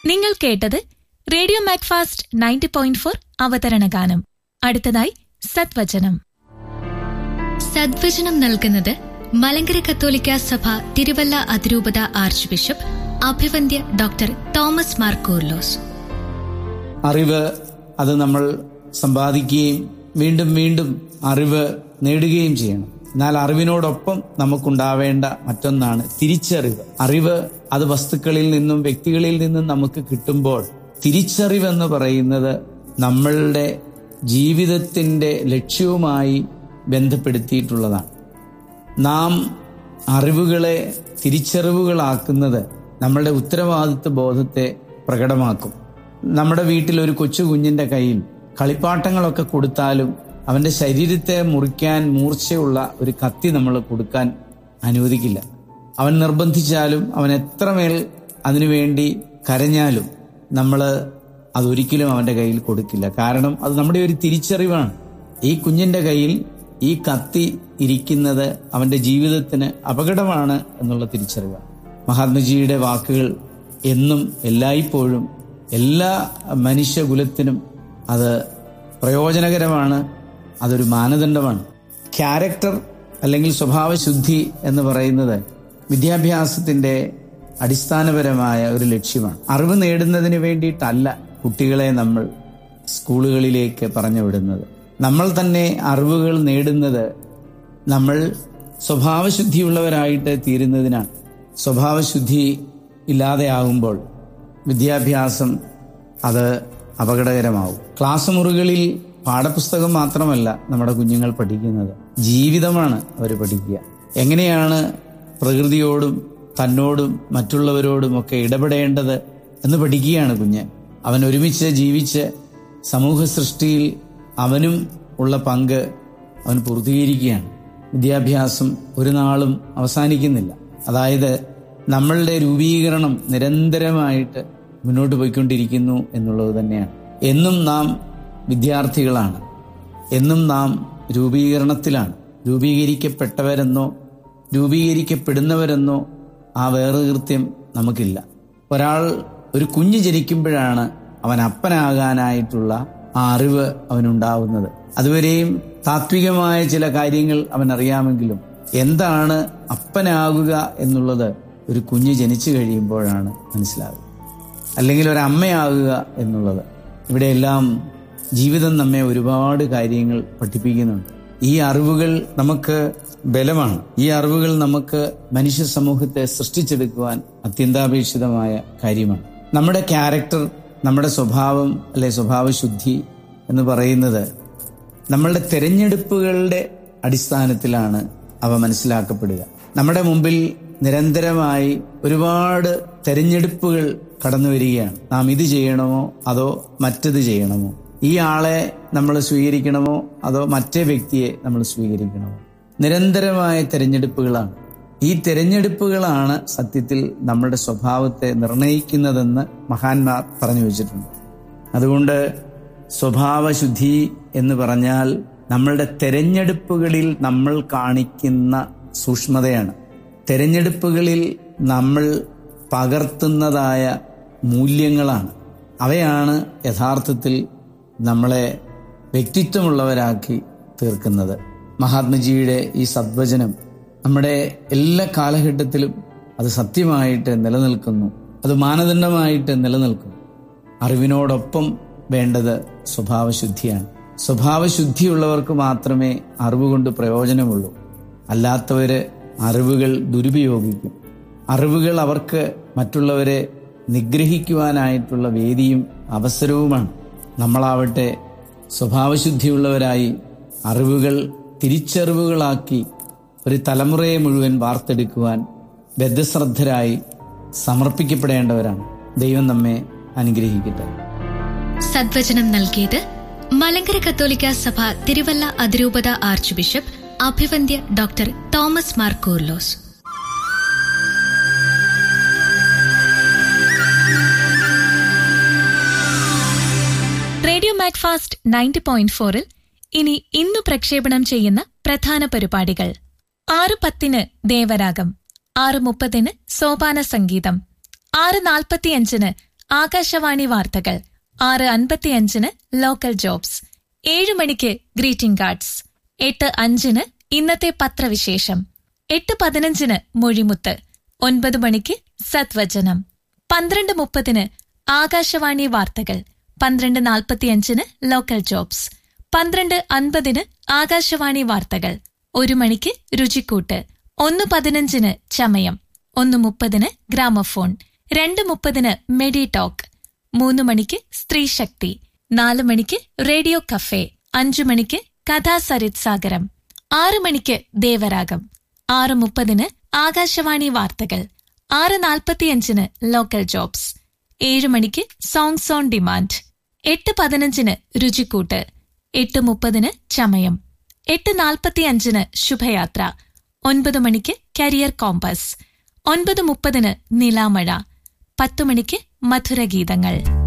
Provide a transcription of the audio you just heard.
നിങ്ങൾ കേട്ടത് radio Macfast ninety point four അവതരണ ഗാനം അടുത്തതായി സദ്വചനം സദ്വചനം നൽകുന്നത് മലങ്കര കത്തോലിക്ക സഭ തിരുവല്ല അതിരൂപത ആർച്ച് ബിഷപ്പ് അഭിവന്ദ്യ ഡോക്ടർ തോമസ് മാർ കൂർലോസ് അറിവ് അത് നമ്മൾ സമ്പാദിക്കുകയും വീണ്ടും വീണ്ടും അറിവ് നേടുകയും ചെയ്യണം എന്നാൽ അറിവിനോടൊപ്പം നമുക്കുണ്ടാവേണ്ട മറ്റൊന്നാണ് തിരിച്ചറിവ് അറിവ് അത് വസ്തുക്കളിൽ നിന്നും വ്യക്തികളിൽ നിന്നും നമുക്ക് കിട്ടുമ്പോൾ തിരിച്ചറിവെന്ന് പറയുന്നത് നമ്മളുടെ ജീവിതത്തിന്റെ ലക്ഷ്യവുമായി ബന്ധപ്പെടുത്തിയിട്ടുള്ളതാണ് നാം അറിവുകളെ തിരിച്ചറിവുകളാക്കുന്നത് നമ്മളുടെ ഉത്തരവാദിത്വ ബോധത്തെ പ്രകടമാക്കും നമ്മുടെ വീട്ടിൽ ഒരു കൊച്ചു കുഞ്ഞിന്റെ കയ്യിൽ കളിപ്പാട്ടങ്ങളൊക്കെ കൊടുത്താലും അവന്റെ ശരീരത്തെ മുറിക്കാൻ മൂർച്ചയുള്ള ഒരു കത്തി നമ്മൾ കൊടുക്കാൻ അനുവദിക്കില്ല അവൻ നിർബന്ധിച്ചാലും അവൻ എത്രമേൽ അതിനുവേണ്ടി കരഞ്ഞാലും നമ്മൾ അതൊരിക്കലും അവന്റെ കയ്യിൽ കൊടുക്കില്ല കാരണം അത് നമ്മുടെ ഒരു തിരിച്ചറിവാണ് ഈ കുഞ്ഞിന്റെ കയ്യിൽ ഈ കത്തി ഇരിക്കുന്നത് അവന്റെ ജീവിതത്തിന് അപകടമാണ് എന്നുള്ള തിരിച്ചറിവാണ് മഹാത്മജിയുടെ വാക്കുകൾ എന്നും എല്ലായ്പ്പോഴും എല്ലാ മനുഷ്യകുലത്തിനും അത് പ്രയോജനകരമാണ് അതൊരു മാനദണ്ഡമാണ് ക്യാരക്ടർ അല്ലെങ്കിൽ സ്വഭാവശുദ്ധി എന്ന് പറയുന്നത് വിദ്യാഭ്യാസത്തിന്റെ അടിസ്ഥാനപരമായ ഒരു ലക്ഷ്യമാണ് അറിവ് നേടുന്നതിന് വേണ്ടിയിട്ടല്ല കുട്ടികളെ നമ്മൾ സ്കൂളുകളിലേക്ക് പറഞ്ഞു വിടുന്നത് നമ്മൾ തന്നെ അറിവുകൾ നേടുന്നത് നമ്മൾ സ്വഭാവശുദ്ധിയുള്ളവരായിട്ട് തീരുന്നതിനാണ് സ്വഭാവശുദ്ധി ഇല്ലാതെയാകുമ്പോൾ വിദ്യാഭ്യാസം അത് അപകടകരമാവും ക്ലാസ് മുറികളിൽ പാഠപുസ്തകം മാത്രമല്ല നമ്മുടെ കുഞ്ഞുങ്ങൾ പഠിക്കുന്നത് ജീവിതമാണ് അവർ പഠിക്കുക എങ്ങനെയാണ് പ്രകൃതിയോടും തന്നോടും മറ്റുള്ളവരോടും ഒക്കെ ഇടപെടേണ്ടത് എന്ന് പഠിക്കുകയാണ് കുഞ്ഞ് അവൻ ഒരുമിച്ച് ജീവിച്ച് സമൂഹ സൃഷ്ടിയിൽ അവനും ഉള്ള പങ്ക് അവൻ പൂർത്തീകരിക്കുകയാണ് വിദ്യാഭ്യാസം ഒരു നാളും അവസാനിക്കുന്നില്ല അതായത് നമ്മളുടെ രൂപീകരണം നിരന്തരമായിട്ട് മുന്നോട്ട് പോയിക്കൊണ്ടിരിക്കുന്നു എന്നുള്ളത് തന്നെയാണ് എന്നും നാം വിദ്യാർത്ഥികളാണ് എന്നും നാം രൂപീകരണത്തിലാണ് രൂപീകരിക്കപ്പെട്ടവരെന്നോ രൂപീകരിക്കപ്പെടുന്നവരെന്നോ ആ വേറകൃത്യം നമുക്കില്ല ഒരാൾ ഒരു കുഞ്ഞ് ജനിക്കുമ്പോഴാണ് അവൻ അപ്പനാകാനായിട്ടുള്ള ആ അറിവ് അവനുണ്ടാവുന്നത് അതുവരെയും താത്വികമായ ചില കാര്യങ്ങൾ അവൻ അറിയാമെങ്കിലും എന്താണ് അപ്പനാകുക എന്നുള്ളത് ഒരു കുഞ്ഞ് ജനിച്ചു കഴിയുമ്പോഴാണ് മനസ്സിലാകുക അല്ലെങ്കിൽ ഒരു അമ്മയാകുക എന്നുള്ളത് ഇവിടെയെല്ലാം ജീവിതം നമ്മെ ഒരുപാട് കാര്യങ്ങൾ പഠിപ്പിക്കുന്നുണ്ട് ഈ അറിവുകൾ നമുക്ക് ബലമാണ് ഈ അറിവുകൾ നമുക്ക് മനുഷ്യ സമൂഹത്തെ സൃഷ്ടിച്ചെടുക്കുവാൻ അത്യന്താപേക്ഷിതമായ കാര്യമാണ് നമ്മുടെ ക്യാരക്ടർ നമ്മുടെ സ്വഭാവം അല്ലെ സ്വഭാവശുദ്ധി എന്ന് പറയുന്നത് നമ്മളുടെ തെരഞ്ഞെടുപ്പുകളുടെ അടിസ്ഥാനത്തിലാണ് അവ മനസ്സിലാക്കപ്പെടുക നമ്മുടെ മുമ്പിൽ നിരന്തരമായി ഒരുപാട് തെരഞ്ഞെടുപ്പുകൾ കടന്നു വരികയാണ് നാം ഇത് ചെയ്യണമോ അതോ മറ്റത് ചെയ്യണമോ ഈ ആളെ നമ്മൾ സ്വീകരിക്കണമോ അതോ മറ്റേ വ്യക്തിയെ നമ്മൾ സ്വീകരിക്കണമോ നിരന്തരമായ തെരഞ്ഞെടുപ്പുകളാണ് ഈ തെരഞ്ഞെടുപ്പുകളാണ് സത്യത്തിൽ നമ്മുടെ സ്വഭാവത്തെ നിർണയിക്കുന്നതെന്ന് മഹാന്മാർ പറഞ്ഞു വെച്ചിട്ടുണ്ട് അതുകൊണ്ട് സ്വഭാവശുദ്ധി എന്ന് പറഞ്ഞാൽ നമ്മളുടെ തെരഞ്ഞെടുപ്പുകളിൽ നമ്മൾ കാണിക്കുന്ന സൂക്ഷ്മതയാണ് തെരഞ്ഞെടുപ്പുകളിൽ നമ്മൾ പകർത്തുന്നതായ മൂല്യങ്ങളാണ് അവയാണ് യഥാർത്ഥത്തിൽ നമ്മളെ വ്യക്തിത്വമുള്ളവരാക്കി തീർക്കുന്നത് മഹാത്മജിയുടെ ഈ സദ്വചനം നമ്മുടെ എല്ലാ കാലഘട്ടത്തിലും അത് സത്യമായിട്ട് നിലനിൽക്കുന്നു അത് മാനദണ്ഡമായിട്ട് നിലനിൽക്കുന്നു അറിവിനോടൊപ്പം വേണ്ടത് സ്വഭാവശുദ്ധിയാണ് സ്വഭാവശുദ്ധിയുള്ളവർക്ക് മാത്രമേ അറിവ് കൊണ്ട് പ്രയോജനമുള്ളൂ അല്ലാത്തവര് അറിവുകൾ ദുരുപയോഗിക്കും അറിവുകൾ അവർക്ക് മറ്റുള്ളവരെ നിഗ്രഹിക്കുവാനായിട്ടുള്ള വേദിയും അവസരവുമാണ് നമ്മളാവട്ടെ സ്വഭാവശുദ്ധിയുള്ളവരായി അറിവുകൾ തിരിച്ചറിവുകളാക്കി ഒരു തലമുറയെ മുഴുവൻ വാർത്തെടുക്കുവാൻ ബദ്ധശ്രദ്ധരായി സമർപ്പിക്കപ്പെടേണ്ടവരാണ് ദൈവം നമ്മെ അനുഗ്രഹിക്കട്ടെ സദ്വചനം നൽകിയത് മലങ്കര കത്തോലിക്ക സഭ തിരുവല്ല അതിരൂപത ആർച്ച് ബിഷപ്പ് അഭിവന്ദ്യ doctor Thomas Mar Koorilos radio Macfast ninety point ഫോറിൽ ഇനി ഇന്നു പ്രക്ഷേപണം ചെയ്യുന്ന പ്രധാന പരിപാടികൾ ആറ് പത്തിന് ദേവരാഗം ആറ് മുപ്പതിന് സോപാന സംഗീതം ആറ് നാൽപ്പത്തിയഞ്ചിന് ആകാശവാണി വാർത്തകൾ ആറ് അൻപത്തിയഞ്ചിന് ലോക്കൽ ജോബ്സ് ഏഴ് മണിക്ക് ഗ്രീറ്റിംഗ് കാർഡ്സ് എട്ട് അഞ്ചിന് ഇന്നത്തെ പത്രവിശേഷം എട്ട് പതിനഞ്ചിന് മൊഴിമുത്ത് ഒൻപത് മണിക്ക് സത്വചനം പന്ത്രണ്ട് മുപ്പതിന് ആകാശവാണി വാർത്തകൾ പന്ത്രണ്ട് നാൽപ്പത്തിയഞ്ചിന് ലോക്കൽ ജോബ്സ് പന്ത്രണ്ട് അൻപതിന് ആകാശവാണി വാർത്തകൾ ഒരു മണിക്ക് രുചിക്കൂട്ട് ഒന്ന് പതിനഞ്ചിന് ചമയം ഒന്ന് മുപ്പതിന് ഗ്രാമഫോൺ രണ്ട് മുപ്പതിന് മെഡി ടോക്ക് മൂന്ന് മണിക്ക് സ്ത്രീശക്തി നാല് മണിക്ക് റേഡിയോ കഫേ അഞ്ചു മണിക്ക് കഥാസരിത് സാഗരം ആറ് മണിക്ക് ദേവരാഗം ആറ് മുപ്പതിന് ആകാശവാണി വാർത്തകൾ ആറ് നാൽപ്പത്തിയഞ്ചിന് ലോക്കൽ ജോബ്സ് ഏഴ് മണിക്ക് സോങ്സ് ഓൺ ഡിമാൻഡ് എട്ട് പതിനഞ്ചിന് രുചിക്കൂട്ട് എട്ട് മുപ്പതിന് ചമയം എട്ട് നാൽപ്പത്തിയഞ്ചിന് ശുഭയാത്ര ഒൻപത് മണിക്ക് കരിയർ കോമ്പസ് ഒൻപത് മുപ്പതിന് നിലാമഴ പത്തു മണിക്ക് മധുരഗീതങ്ങൾ